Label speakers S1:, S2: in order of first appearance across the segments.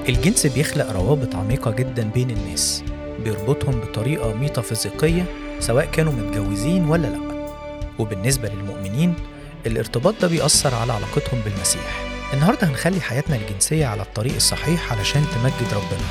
S1: الجنس بيخلق روابط عميقة جدا بين الناس بيربطهم بطريقة ميتافيزيقية سواء كانوا متجوزين ولا لأ وبالنسبة للمؤمنين الارتباط ده بيأثر على علاقتهم بالمسيح النهاردة هنخلي حياتنا الجنسية على الطريق الصحيح علشان تمجد ربنا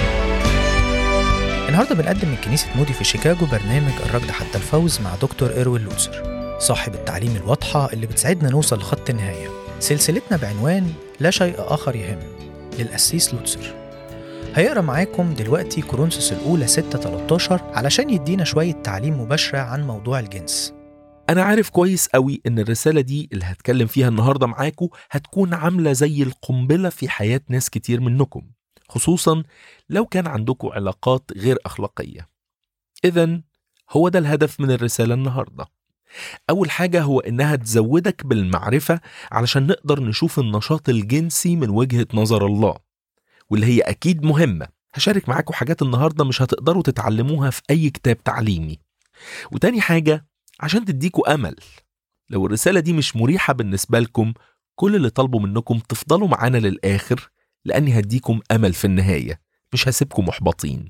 S1: النهارده بنقدم من كنيسة مودي في شيكاغو برنامج الركض حتى الفوز مع دكتور إيروين لوثر صاحب التعليم الواضحة اللي بتساعدنا نوصل لخط النهاية سلسلتنا بعنوان لا شيء آخر يهم للقسيس لوتسر هيقرا معاكم دلوقتي كورنثوس الأولى 6 13 علشان يدينا شوية تعليم مباشرة عن موضوع الجنس
S2: أنا عارف كويس قوي إن الرسالة دي اللي هتكلم فيها النهاردة معاكم هتكون عاملة زي القنبلة في حياة ناس كتير منكم خصوصا لو كان عندكم علاقات غير أخلاقية إذا هو ده الهدف من الرسالة النهاردة أول حاجة هو إنها تزودك بالمعرفة علشان نقدر نشوف النشاط الجنسي من وجهة نظر الله واللي هي أكيد مهمة هشارك معاكم حاجات النهاردة مش هتقدروا تتعلموها في أي كتاب تعليمي وتاني حاجة عشان تديكوا أمل لو الرسالة دي مش مريحة بالنسبة لكم كل اللي طالبه منكم تفضلوا معانا للآخر لأني هديكم أمل في النهاية مش هسيبكم محبطين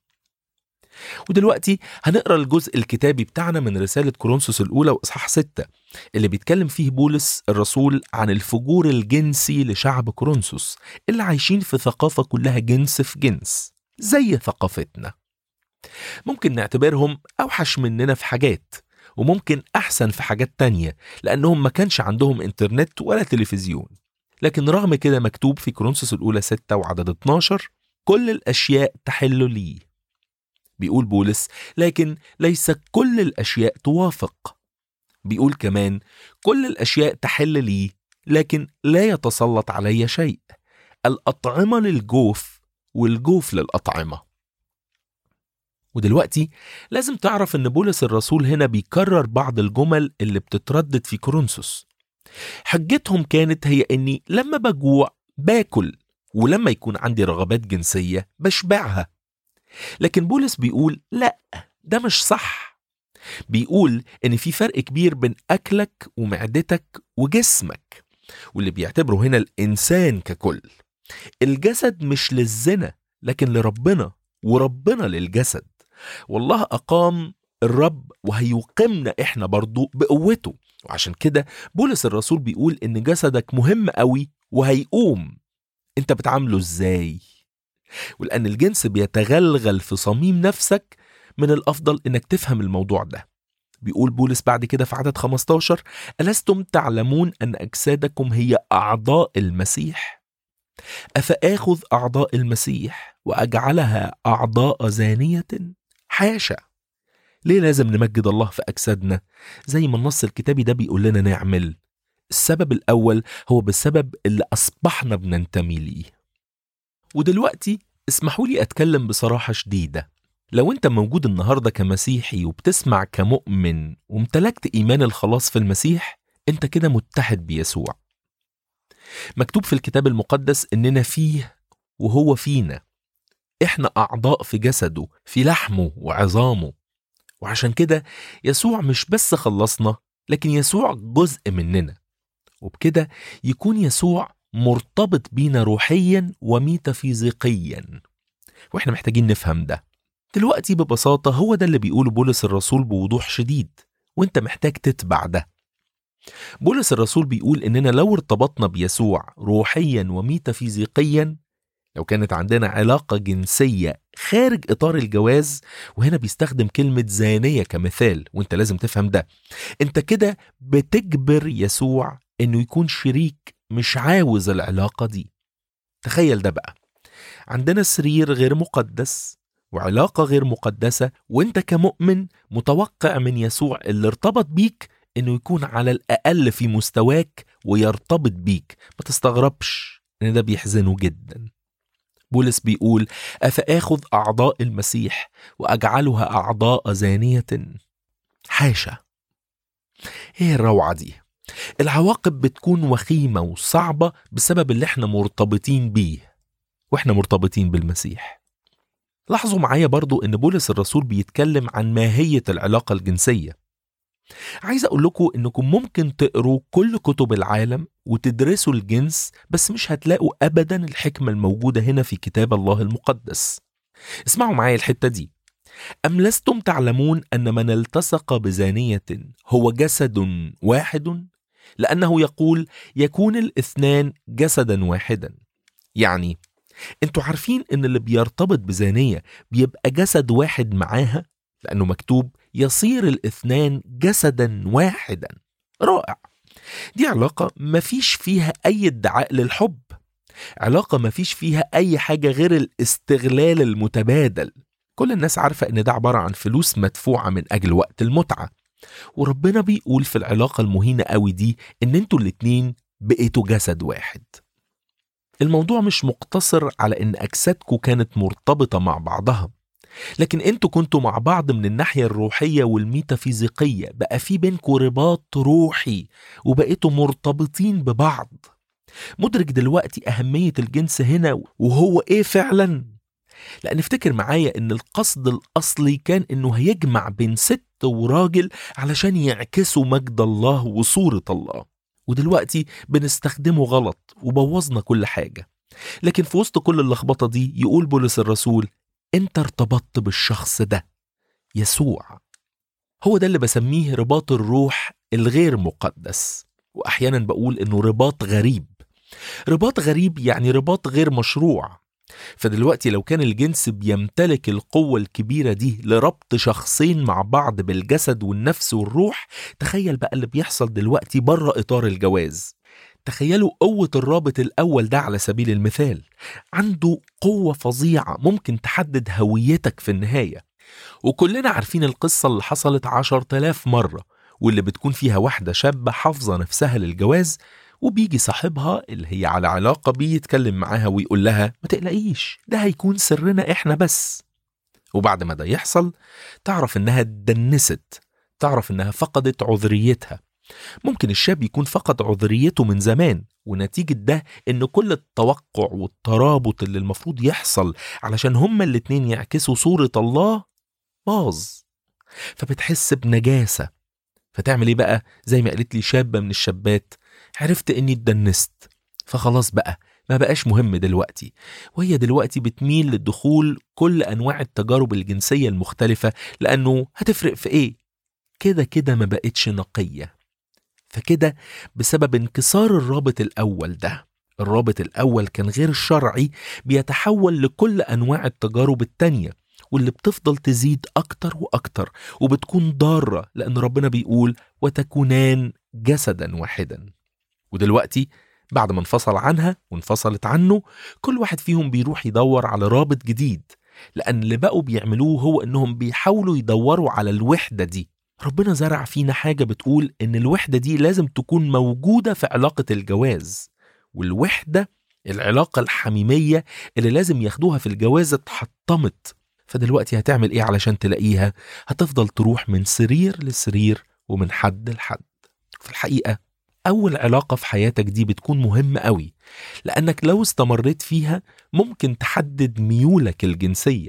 S2: ودلوقتي هنقرا الجزء الكتابي بتاعنا من رسالة كورنثوس الأولى وإصحاح 6 اللي بيتكلم فيه بولس الرسول عن الفجور الجنسي لشعب كورنثوس اللي عايشين في ثقافة كلها جنس في جنس زي ثقافتنا ممكن نعتبرهم أوحش مننا في حاجات وممكن أحسن في حاجات تانية لأنهم ما كانش عندهم إنترنت ولا تلفزيون لكن رغم كده مكتوب في كورنثوس الأولى 6 وعدد 12 كل الأشياء تحل لي بيقول بولس لكن ليس كل الاشياء توافق بيقول كمان كل الاشياء تحل لي لكن لا يتسلط علي شيء الاطعمه للجوف والجوف للاطعمه ودلوقتي لازم تعرف ان بولس الرسول هنا بيكرر بعض الجمل اللي بتتردد في كورنثوس حجتهم كانت هي اني لما بجوع باكل ولما يكون عندي رغبات جنسيه بشبعها لكن بولس بيقول لا ده مش صح بيقول ان في فرق كبير بين اكلك ومعدتك وجسمك واللي بيعتبره هنا الانسان ككل الجسد مش للزنا لكن لربنا وربنا للجسد والله اقام الرب وهيقيمنا احنا برضو بقوته وعشان كده بولس الرسول بيقول ان جسدك مهم قوي وهيقوم انت بتعامله ازاي ولأن الجنس بيتغلغل في صميم نفسك من الأفضل إنك تفهم الموضوع ده بيقول بولس بعد كده في عدد 15 ألستم تعلمون أن أجسادكم هي أعضاء المسيح أفآخذ أعضاء المسيح وأجعلها أعضاء زانية حاشا ليه لازم نمجد الله في أجسادنا زي ما النص الكتابي ده بيقول لنا نعمل السبب الأول هو بسبب اللي أصبحنا بننتمي ليه ودلوقتي اسمحوا لي أتكلم بصراحة شديدة لو أنت موجود النهاردة كمسيحي وبتسمع كمؤمن وامتلكت إيمان الخلاص في المسيح أنت كده متحد بيسوع مكتوب في الكتاب المقدس إننا فيه وهو فينا إحنا أعضاء في جسده في لحمه وعظامه وعشان كده يسوع مش بس خلصنا لكن يسوع جزء مننا وبكده يكون يسوع مرتبط بينا روحيا وميتافيزيقيا واحنا محتاجين نفهم ده دلوقتي ببساطة هو ده اللي بيقوله بولس الرسول بوضوح شديد وانت محتاج تتبع ده بولس الرسول بيقول اننا لو ارتبطنا بيسوع روحيا وميتافيزيقيا لو كانت عندنا علاقة جنسية خارج إطار الجواز وهنا بيستخدم كلمة زانية كمثال وانت لازم تفهم ده انت كده بتجبر يسوع انه يكون شريك مش عاوز العلاقة دي تخيل ده بقى عندنا سرير غير مقدس وعلاقة غير مقدسة وانت كمؤمن متوقع من يسوع اللي ارتبط بيك انه يكون على الأقل في مستواك ويرتبط بيك ما تستغربش ان ده بيحزنه جدا بولس بيقول أفآخذ أعضاء المسيح وأجعلها أعضاء زانية حاشا ايه الروعة دي العواقب بتكون وخيمة وصعبة بسبب اللي احنا مرتبطين بيه واحنا مرتبطين بالمسيح لاحظوا معايا برضو ان بولس الرسول بيتكلم عن ماهية العلاقة الجنسية عايز أقول لكم إنكم ممكن تقروا كل كتب العالم وتدرسوا الجنس بس مش هتلاقوا أبدا الحكمة الموجودة هنا في كتاب الله المقدس اسمعوا معايا الحتة دي أم لستم تعلمون أن من التصق بزانية هو جسد واحد لأنه يقول يكون الاثنان جسدا واحدا يعني انتوا عارفين ان اللي بيرتبط بزانية بيبقى جسد واحد معاها لأنه مكتوب يصير الاثنان جسدا واحدا رائع دي علاقة مفيش فيها أي ادعاء للحب علاقة مفيش فيها أي حاجة غير الاستغلال المتبادل كل الناس عارفة إن ده عبارة عن فلوس مدفوعة من أجل وقت المتعة وربنا بيقول في العلاقة المهينة قوي دي إن انتوا الاتنين بقيتوا جسد واحد الموضوع مش مقتصر على إن أجسادكم كانت مرتبطة مع بعضها لكن انتوا كنتوا مع بعض من الناحية الروحية والميتافيزيقية بقى في بينكم رباط روحي وبقيتوا مرتبطين ببعض مدرك دلوقتي أهمية الجنس هنا وهو إيه فعلا لأن افتكر معايا إن القصد الأصلي كان إنه هيجمع بين ست وراجل علشان يعكسوا مجد الله وصورة الله ودلوقتي بنستخدمه غلط وبوظنا كل حاجة لكن في وسط كل اللخبطة دي يقول بولس الرسول انت ارتبطت بالشخص ده يسوع هو ده اللي بسميه رباط الروح الغير مقدس واحيانا بقول انه رباط غريب رباط غريب يعني رباط غير مشروع فدلوقتي لو كان الجنس بيمتلك القوة الكبيرة دي لربط شخصين مع بعض بالجسد والنفس والروح تخيل بقى اللي بيحصل دلوقتي بره إطار الجواز تخيلوا قوة الرابط الأول ده على سبيل المثال عنده قوة فظيعة ممكن تحدد هويتك في النهاية وكلنا عارفين القصة اللي حصلت عشر تلاف مرة واللي بتكون فيها واحدة شابة حافظة نفسها للجواز وبيجي صاحبها اللي هي على علاقة بيه يتكلم معاها ويقول لها ما تقلقيش ده هيكون سرنا احنا بس وبعد ما ده يحصل تعرف انها اتدنست تعرف انها فقدت عذريتها ممكن الشاب يكون فقد عذريته من زمان ونتيجة ده إن كل التوقع والترابط اللي المفروض يحصل علشان هما الاتنين يعكسوا صورة الله باظ فبتحس بنجاسة فتعمل ايه بقى زي ما قالت لي شابة من الشابات عرفت اني اتدنست فخلاص بقى ما بقاش مهم دلوقتي وهي دلوقتي بتميل للدخول كل انواع التجارب الجنسية المختلفة لانه هتفرق في ايه كده كده ما بقتش نقية فكده بسبب انكسار الرابط الأول ده الرابط الأول كان غير شرعي بيتحول لكل أنواع التجارب التانية واللي بتفضل تزيد أكتر وأكتر وبتكون ضارة لأن ربنا بيقول وتكونان جسدا واحدا ودلوقتي بعد ما انفصل عنها وانفصلت عنه كل واحد فيهم بيروح يدور على رابط جديد لأن اللي بقوا بيعملوه هو إنهم بيحاولوا يدوروا على الوحدة دي ربنا زرع فينا حاجة بتقول إن الوحدة دي لازم تكون موجودة في علاقة الجواز والوحدة العلاقة الحميمية اللي لازم ياخدوها في الجواز اتحطمت فدلوقتي هتعمل ايه علشان تلاقيها هتفضل تروح من سرير لسرير ومن حد لحد في الحقيقة أول علاقة في حياتك دي بتكون مهمة قوي لأنك لو استمريت فيها ممكن تحدد ميولك الجنسية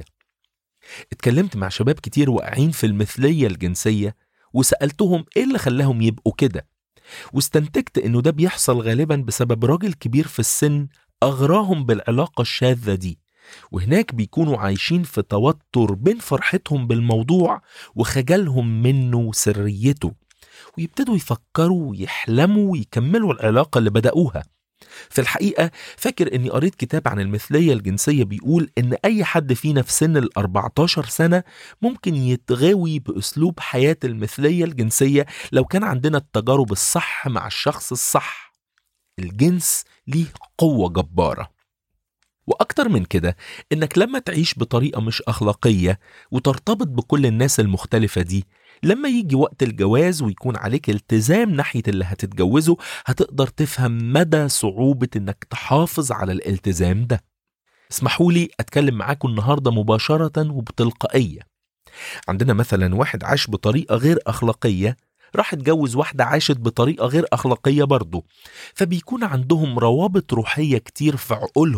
S2: اتكلمت مع شباب كتير واقعين في المثلية الجنسية وسألتهم ايه اللي خلاهم يبقوا كده واستنتجت انه ده بيحصل غالبا بسبب راجل كبير في السن اغراهم بالعلاقة الشاذة دي وهناك بيكونوا عايشين في توتر بين فرحتهم بالموضوع وخجلهم منه وسريته ويبتدوا يفكروا ويحلموا ويكملوا العلاقة اللي بدأوها في الحقيقة فاكر اني قريت كتاب عن المثلية الجنسية بيقول ان اي حد فينا في سن ال 14 سنة ممكن يتغاوي باسلوب حياة المثلية الجنسية لو كان عندنا التجارب الصح مع الشخص الصح الجنس ليه قوة جبارة وأكتر من كده إنك لما تعيش بطريقة مش أخلاقية وترتبط بكل الناس المختلفة دي لما يجي وقت الجواز ويكون عليك التزام ناحية اللي هتتجوزه هتقدر تفهم مدى صعوبة إنك تحافظ على الالتزام ده اسمحوا لي أتكلم معاكم النهاردة مباشرة وبتلقائية عندنا مثلا واحد عاش بطريقة غير أخلاقية راح اتجوز واحدة عاشت بطريقة غير أخلاقية برضه فبيكون عندهم روابط روحية كتير في عقولهم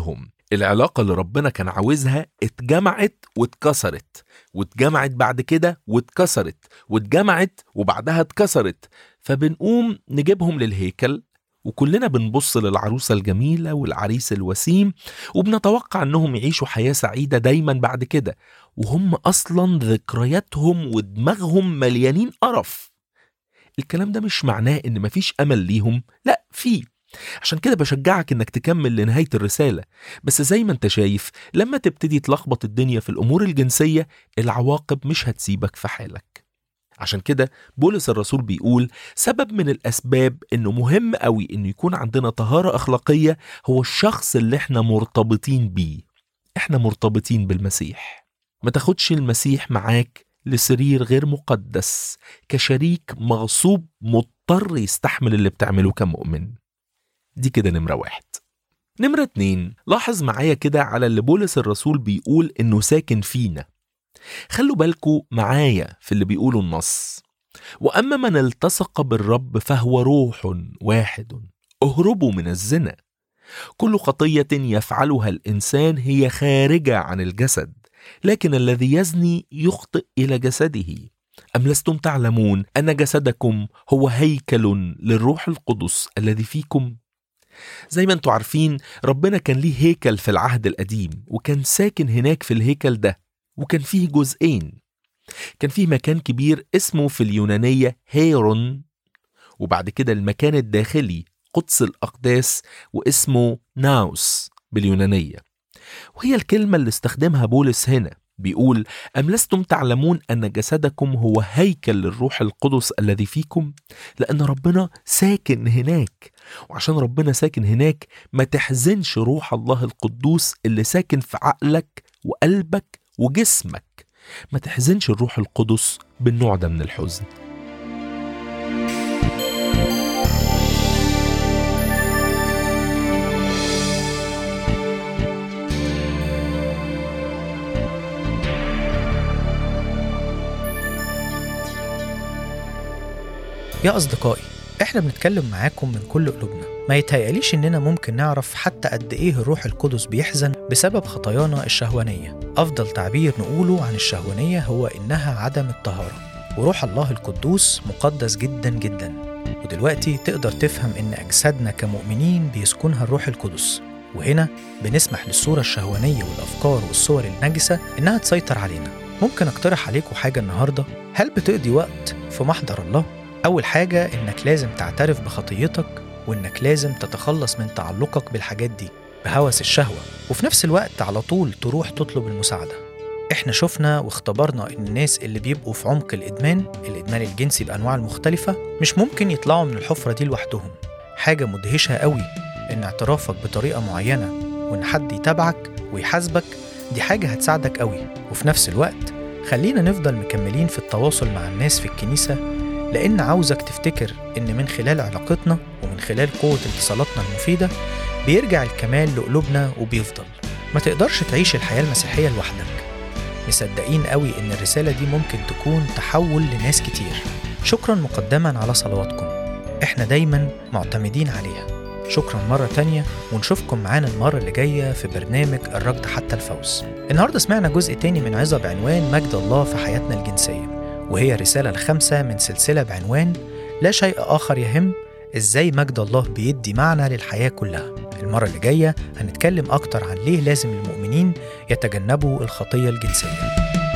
S2: العلاقة اللي ربنا كان عاوزها اتجمعت واتكسرت واتجمعت بعد كده واتكسرت واتجمعت وبعدها اتكسرت فبنقوم نجيبهم للهيكل وكلنا بنبص للعروسة الجميلة والعريس الوسيم وبنتوقع انهم يعيشوا حياة سعيدة دايما بعد كده وهم اصلا ذكرياتهم ودماغهم مليانين قرف الكلام ده مش معناه ان مفيش امل ليهم لا في عشان كده بشجعك انك تكمل لنهاية الرسالة بس زي ما انت شايف لما تبتدي تلخبط الدنيا في الامور الجنسية العواقب مش هتسيبك في حالك عشان كده بولس الرسول بيقول سبب من الاسباب انه مهم قوي انه يكون عندنا طهارة اخلاقية هو الشخص اللي احنا مرتبطين بيه احنا مرتبطين بالمسيح ما تاخدش المسيح معاك لسرير غير مقدس كشريك مغصوب مضطر يستحمل اللي بتعمله كمؤمن دي كده نمرة واحد نمرة اتنين لاحظ معايا كده على اللي بولس الرسول بيقول انه ساكن فينا خلوا بالكوا معايا في اللي بيقوله النص واما من التصق بالرب فهو روح واحد اهربوا من الزنا كل خطيه يفعلها الانسان هي خارجه عن الجسد لكن الذي يزني يخطئ الى جسده ام لستم تعلمون ان جسدكم هو هيكل للروح القدس الذي فيكم زي ما انتوا عارفين ربنا كان ليه هيكل في العهد القديم وكان ساكن هناك في الهيكل ده وكان فيه جزئين كان فيه مكان كبير اسمه في اليونانية هيرون وبعد كده المكان الداخلي قدس الأقداس واسمه ناوس باليونانية وهي الكلمة اللي استخدمها بولس هنا بيقول أم لستم تعلمون أن جسدكم هو هيكل للروح القدس الذي فيكم لأن ربنا ساكن هناك وعشان ربنا ساكن هناك ما تحزنش روح الله القدوس اللي ساكن في عقلك وقلبك وجسمك ما تحزنش الروح القدس بالنوع ده من الحزن
S1: يا أصدقائي إحنا بنتكلم معاكم من كل قلوبنا ما يتهيأليش إننا ممكن نعرف حتى قد إيه الروح القدس بيحزن بسبب خطايانا الشهوانية أفضل تعبير نقوله عن الشهوانية هو إنها عدم الطهارة وروح الله القدوس مقدس جدا جدا ودلوقتي تقدر تفهم إن أجسادنا كمؤمنين بيسكنها الروح القدس وهنا بنسمح للصورة الشهوانية والأفكار والصور النجسة إنها تسيطر علينا ممكن أقترح عليكم حاجة النهاردة هل بتقضي وقت في محضر الله؟ أول حاجة إنك لازم تعترف بخطيتك وإنك لازم تتخلص من تعلقك بالحاجات دي بهوس الشهوة وفي نفس الوقت على طول تروح تطلب المساعدة إحنا شفنا واختبرنا إن الناس اللي بيبقوا في عمق الإدمان الإدمان الجنسي بأنواع المختلفة مش ممكن يطلعوا من الحفرة دي لوحدهم حاجة مدهشة قوي إن اعترافك بطريقة معينة وإن حد يتابعك ويحاسبك دي حاجة هتساعدك قوي وفي نفس الوقت خلينا نفضل مكملين في التواصل مع الناس في الكنيسة لأن عاوزك تفتكر إن من خلال علاقتنا ومن خلال قوة اتصالاتنا المفيدة بيرجع الكمال لقلوبنا وبيفضل ما تقدرش تعيش الحياة المسيحية لوحدك مصدقين قوي إن الرسالة دي ممكن تكون تحول لناس كتير شكرا مقدما على صلواتكم احنا دايما معتمدين عليها شكرا مرة تانية ونشوفكم معانا المرة اللي جاية في برنامج الركض حتى الفوز النهاردة سمعنا جزء تاني من عظة بعنوان مجد الله في حياتنا الجنسية وهي الرسالة الخامسة من سلسلة بعنوان لا شيء آخر يهم إزاي مجد الله بيدي معنى للحياة كلها المرة اللي جاية هنتكلم أكتر عن ليه لازم المؤمنين يتجنبوا الخطية الجنسية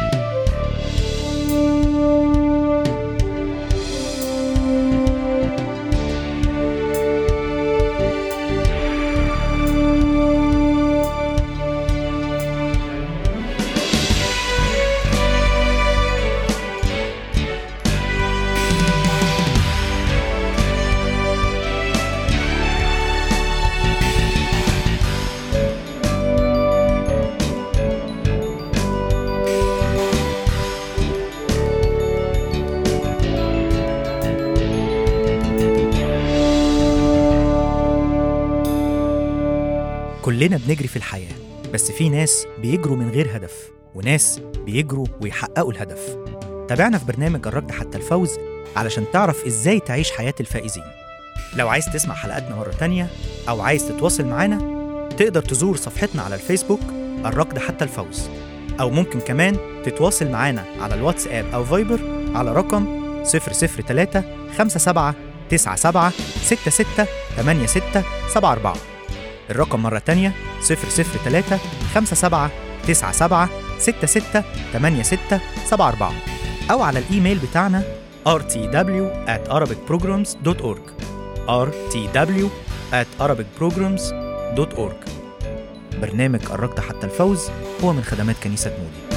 S1: كلنا بنجري في الحياة بس في ناس بيجروا من غير هدف وناس بيجروا ويحققوا الهدف تابعنا في برنامج الركض حتى الفوز علشان تعرف ازاي تعيش حياة الفائزين لو عايز تسمع حلقاتنا مرة تانية أو عايز تتواصل معانا تقدر تزور صفحتنا على الفيسبوك الركض حتى الفوز أو ممكن كمان تتواصل معانا على الواتساب أو فايبر على رقم 003 57 97 66 86 74 الرقم مرة تانية 003 57 97 66 86 74 أو على الإيميل بتاعنا rtw at arabicprograms.org rtw at arabicprograms.org برنامج الركض حتى الفوز هو من خدمات كنيسة مودي